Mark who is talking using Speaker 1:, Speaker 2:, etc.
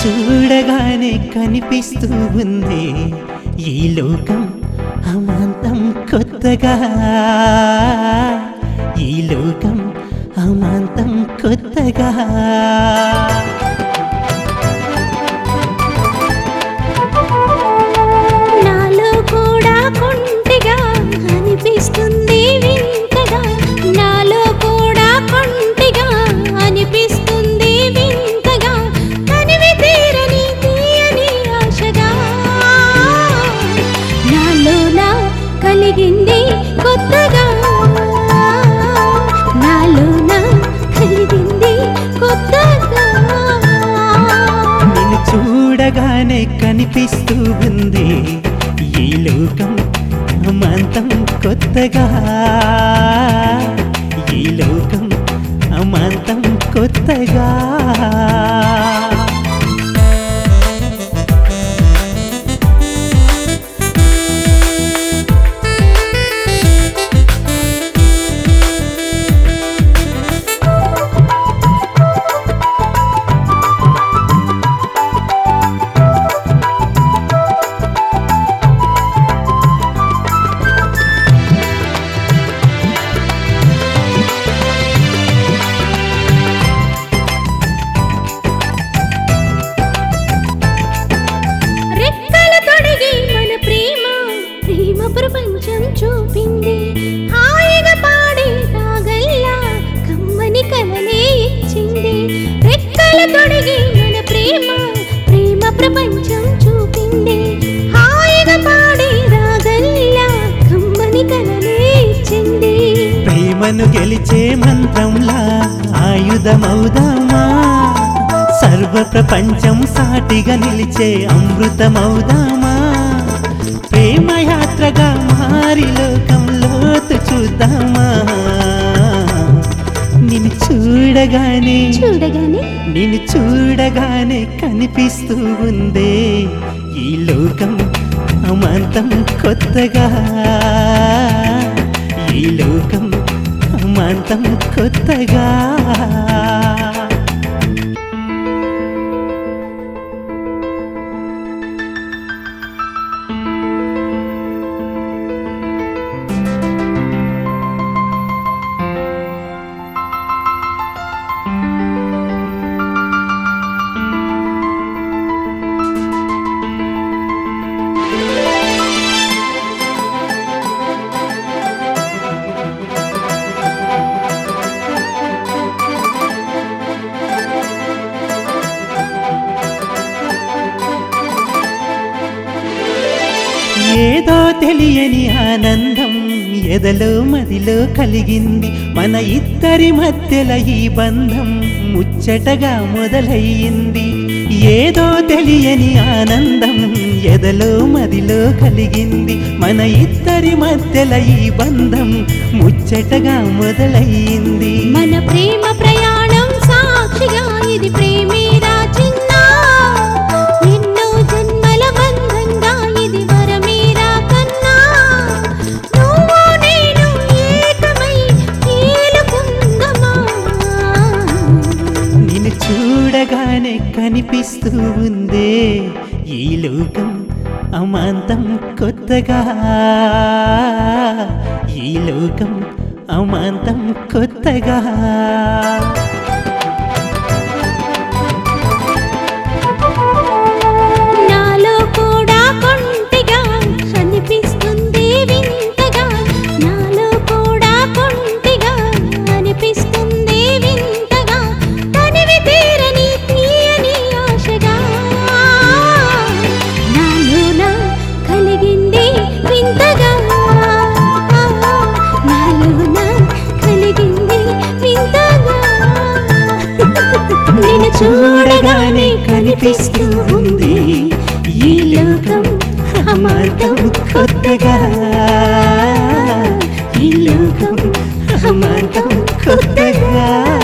Speaker 1: చూడగానే కనిపిస్తూ ఉంది ఈ లోకం అమాంతం కొత్తగా ఈ లోకం అమాంతం కొత్తగా
Speaker 2: నాలో కూడా కొంటిగా అనిపిస్తుంది వింతగా నాలో కూడా కొంటిగా అనిపిస్తుంది వింతగా తనివి తీరని తీయని ఆశగా నాలో నా కలిగింది కొత్తగా నాలో నా కలిగింది కొత్తగా
Speaker 1: నిన్ను చూడగానే కనిపిస్తూ ఉంది ఈ లోకం అమాంతం కొత్తగా ఈ లోకం అమాంతం కొత్తగా
Speaker 2: రెక్కల తొడిగి మన ప్రేమ ప్రేమ ప్రపంచం చూపింది హాయిగా పాడే రాగల్లా కమ్మని కలలే ఇచ్చింది రెక్కల తొడిగి మన ప్రేమ ప్రేమ ప్రపంచం చూపింది హాయిగా పాడే రాగల్లా కమ్మని కలలే ఇచ్చింది
Speaker 1: ప్రేమను గెలిచే మంత్రంలా ఆయుధమౌదామా సర్వ ప్రపంచం సాటిగా నిలిచే అమృతమౌదామా ప్రేమ యాత్రగా మారి లోకంలోతు చూద్దామా నిన్ను చూడగానే
Speaker 2: చూడగానే
Speaker 1: నిన్ను చూడగానే కనిపిస్తూ ఉందే ఈ లోకం అమాంతం కొత్తగా ఈ లోకం అమాంతం కొత్తగా ఏదో తెలియని ఆనందం ఎదలో మదిలో కలిగింది మన ఇద్దరి మధ్యల ఈ బంధం ముచ్చటగా మొదలయ్యింది ఏదో తెలియని ఆనందం ఎదలో మదిలో కలిగింది మన ఇద్దరి మధ్యల ఈ బంధం ముచ్చటగా మొదలయ్యింది
Speaker 2: మన ప్రేమ ప్రయాణం సాక్షిగా ఇది ప్రేమేరా చిన్న ఎన్నో జన్మల బంధంగా ఇది వరమేరా కన్నా నువ్వు నేను ఏకమై తేలుకుందమా
Speaker 1: నిన్ను చూడగానే కనిపిస్తూ ఉందే ఈ లోకం అమాంతం కొత్తగా ఈ లోకం అమాంతం కొత్తగా
Speaker 2: నాలో కూడా కొంటిగా అనిపిస్తుంది వింతగా నాలో కూడా కొంటిగా అనిపిస్తుంది వింతగా తనివి తీరని తీయని ఆశగా నాలో నా కలిగింది వింతగా నాలో నా కలిగింది వింతగా నిన్ను
Speaker 1: చూడగానే కనిపిస్తూ ఉంది ఈ లోకం అమాంతం కొత్తగా ఈ లోకం అమాంతం కొత్తగా